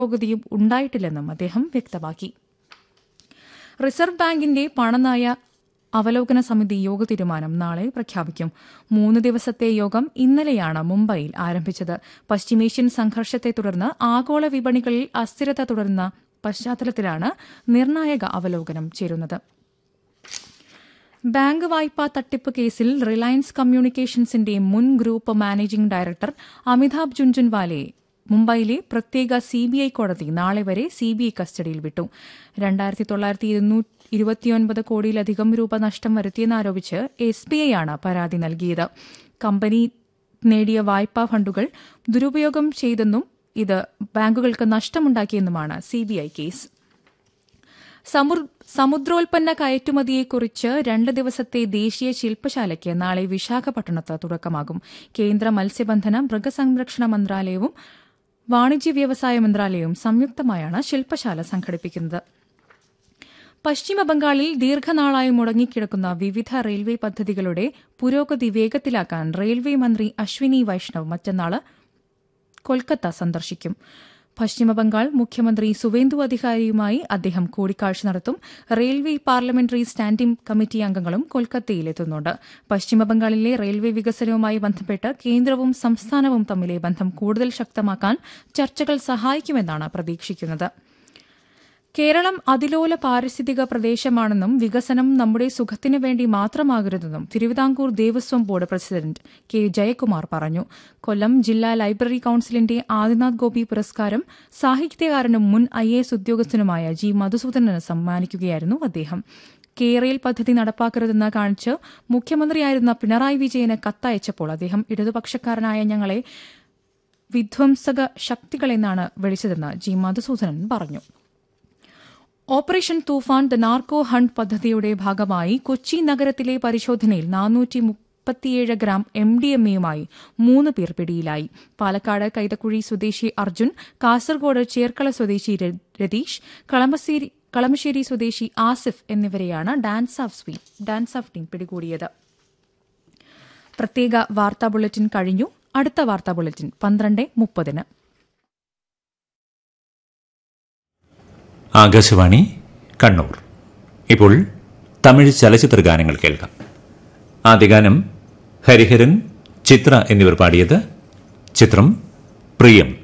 പുരോഗതിയും ഉണ്ടായിട്ടില്ലെന്നും അദ്ദേഹം വ്യക്തമാക്കി റിസർവ് ബാങ്കിന്റെ പണനയ അവലോകന സമിതി യോഗ തീരുമാനം നാളെ പ്രഖ്യാപിക്കും മൂന്ന് ദിവസത്തെ യോഗം ഇന്നലെയാണ് മുംബൈയിൽ ആരംഭിച്ചത് പശ്ചിമേഷ്യൻ സംഘർഷത്തെ തുടർന്ന് ആഗോള വിപണികളിൽ അസ്ഥിരത തുടരുന്ന പശ്ചാത്തലത്തിലാണ് നിർണായക അവലോകനം ചേരുന്നത് ബാങ്ക് വായ്പാ തട്ടിപ്പ് കേസിൽ റിലയൻസ് കമ്മ്യൂണിക്കേഷൻസിന്റെ മുൻ group managing director Amitabh Jhunjhunwala മുംബൈയിലെ പ്രത്യേക സിബിഐ കോടതി നാളെ വരെ സിബിഐ കസ്റ്റഡിയിൽ വിട്ടു രണ്ടായിരത്തി തൊള്ളായിരത്തി ഇരുപത്തിയൊൻപത് കോടിയിലധികം രൂപ നഷ്ടം വരുത്തിയെന്നാരോപിച്ച് എസ് ബി ഐ ആണ് പരാതി നൽകിയത് കമ്പനി നേടിയ വായ്പാ ഫണ്ടുകൾ ദുരുപയോഗം ചെയ്തെന്നും ഇത് ബാങ്കുകൾക്ക് നഷ്ടമുണ്ടാക്കിയെന്നുമാണ് സിബിഐ കേസ് സമുദ്രോൽപ്പന്ന കയറ്റുമതിയെക്കുറിച്ച് രണ്ട് ദിവസത്തെ ദേശീയ ശില്പശാലയ്ക്ക് നാളെ വിശാഖപട്ടണത്ത് തുടക്കമാകും കേന്ദ്ര മത്സ്യബന്ധന മൃഗസംരക്ഷണ മന്ത്രാലയവും വാണിജ്യ വ്യവസായ മന്ത്രാലയവും സംയുക്തമായാണ് ശില്പശാല സംഘടിപ്പിക്കുന്നത് പശ്ചിമബംഗാളിൽ ദീർഘനാളായി മുടങ്ങിക്കിടക്കുന്ന വിവിധ റെയിൽവേ പദ്ധതികളുടെ പുരോഗതി വേഗത്തിലാക്കാൻ റെയിൽവേ മന്ത്രി അശ്വിനി വൈഷ്ണവ് മറ്റന്നാൾ കൊൽക്കത്ത സന്ദർശിക്കും പശ്ചിമബംഗാൾ മുഖ്യമന്ത്രി സുവേന്ദു അധികാരിയുമായി അദ്ദേഹം കൂടിക്കാഴ്ച നടത്തും റെയിൽവേ പാർലമെന്ററി സ്റ്റാൻഡിംഗ് കമ്മിറ്റി അംഗങ്ങളും കൊൽക്കത്തയിലെത്തുന്നുണ്ട് പശ്ചിമബംഗാളിലെ റെയിൽവേ വികസനവുമായി ബന്ധപ്പെട്ട് കേന്ദ്രവും സംസ്ഥാനവും തമ്മിലെ ബന്ധം കൂടുതൽ ശക്തമാക്കാൻ ചർച്ചകൾ സഹായിക്കുമെന്നാണ് പ്രതീക്ഷിക്കുന്നത് കേരളം അതിലോല പാരിസ്ഥിതിക പ്രദേശമാണെന്നും വികസനം നമ്മുടെ സുഖത്തിനു വേണ്ടി മാത്രമാകരുതെന്നും Travancore Devaswom board president K Jayakumar പറഞ്ഞു കൊല്ലം ജില്ലാ ലൈബ്രറി കൌൺസിലിന്റെ ആദിനാഥ് ഗോപി പുരസ്കാരം സാഹിത്യകാരനും മുൻ ഐ എസ് ഉദ്യോഗസ്ഥനുമായ ജി മധുസൂദനന് സമ്മാനിക്കുകയായിരുന്നു അദ്ദേഹം കേരയിൽ പദ്ധതി നടപ്പാക്കരുതെന്ന് കാണിച്ച് മുഖ്യമന്ത്രിയായിരുന്ന പിണറായി വിജയന് കത്തയച്ചപ്പോൾ അദ്ദേഹം ഇടതുപക്ഷക്കാരനായ ഞങ്ങളെ വിധ്വംസക ശക്തികളെന്നാണ് വിളിച്ചതെന്ന് ജി മധുസൂദനൻ പറഞ്ഞു operation Toofan the narco hunt പദ്ധതിയുടെ ഭാഗമായി കൊച്ചി നഗരത്തിലെ പരിശോധനയിൽ നാനൂറ്റി മുപ്പത്തിയേഴ് ഗ്രാം എം ഡി എം എയുമായി മൂന്ന് പേർ പിടിയിലായി പാലക്കാട് കൈതക്കുഴി സ്വദേശി അർജുൻ കാസർഗോഡ് ചേർക്കള സ്വദേശി രതീഷ് കളമശ്ശേരി കളമശ്ശേരി സ്വദേശി ആസിഫ് എന്നിവരെയാണ് DANSAF sweep DANSAF team പിടികൂടിയത് പ്രത്യേക വാർത്താ ബുള്ളറ്റിൻ കഴിഞ്ഞു അടുത്ത വാർത്താ ബുള്ളറ്റിൻ പന്ത്രണ്ട് മുപ്പതിന് ആകാശവാണി കണ്ണൂർ ഇപ്പോൾ തമിഴ് ചലച്ചിത്ര ഗാനങ്ങൾ കേൾക്കാം ആദ്യ ഗാനം ഹരിഹരൻ ചിത്ര എന്നിവർ പാടിയത് ചിത്രം പ്രിയം